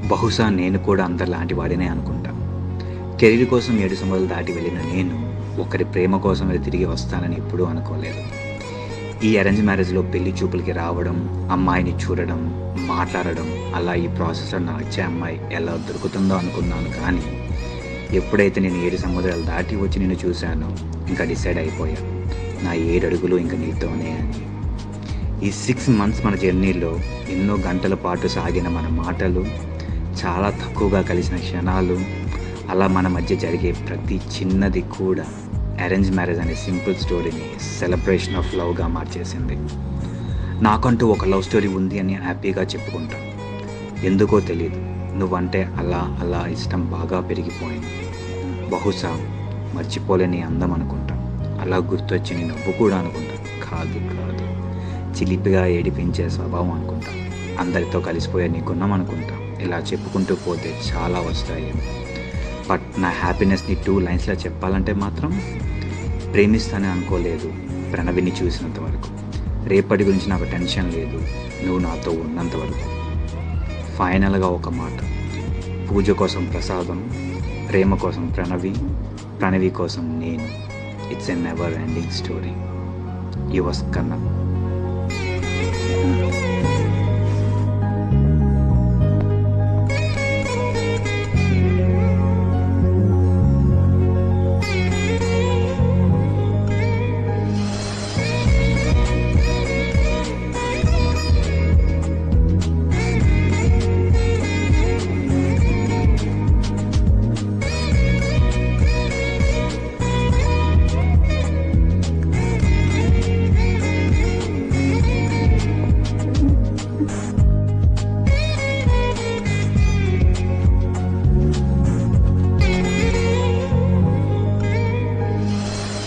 బహుశా నేను కూడా అందరిలాంటి వాడినే అనుకుంటా కెరీర్ కోసం ఏడు సంవత్సరాలు దాటి వెళ్ళిన నేను ఒకరి ప్రేమ కోసం తిరిగి వస్తానని ఎప్పుడూ అనుకోలేదు ఈ అరేంజ్ మ్యారేజ్లో పెళ్లి చూపులకి రావడం అమ్మాయిని చూడడం మాట్లాడడం అలా ఈ ప్రాసెస్లో నా వచ్చే అమ్మాయి ఎలా దొరుకుతుందో అనుకున్నాను కానీ ఎప్పుడైతే నేను ఏడు సముద్రాలు దాటి వచ్చి నిన్ను చూశానో ఇంకా డిసైడ్ అయిపోయా నా ఏడు అడుగులు ఇంకా నీతోనే అని ఈ సిక్స్ మంత్స్ మన జర్నీలో ఎన్నో గంటల పాటు సాగిన మన మాటలు చాలా తక్కువగా కలిసిన క్షణాలు అలా మన మధ్య జరిగే ప్రతి చిన్నది కూడా అరేంజ్ మ్యారేజ్ అనే సింపుల్ స్టోరీని సెలబ్రేషన్ ఆఫ్ లవ్గా మార్చేసింది నాకంటూ ఒక లవ్ స్టోరీ ఉంది అని హ్యాపీగా చెప్పుకుంటా ఎందుకో తెలియదు నువ్వంటే అలా అలా ఇష్టం బాగా పెరిగిపోయింది బహుశా మర్చిపోలేని అందం అనుకుంటా అలా గుర్తొచ్చి నీ నవ్వు కూడా అనుకుంటా కాదు కాదు చిలిపిగా ఏడిపించే స్వభావం అనుకుంటా అందరితో కలిసిపోయే నీ గుణం అనుకుంటా ఇలా చెప్పుకుంటూ పోతే చాలా వస్తాయి బట్ నా హ్యాపీనెస్ని టూ లైన్స్లో చెప్పాలంటే మాత్రం ప్రేమిస్తానని అనుకోలేదు ప్రణవిని చూసినంత వరకు రేపటి గురించి నాకు టెన్షన్ లేదు నువ్వు నాతో ఉన్నంత వరకు ఫైనల్గా ఒక మాట పూజ కోసం ప్రసాదం ప్రేమ కోసం ప్రణవి ప్రణవి కోసం నేను it's a never ending story yours కన్నా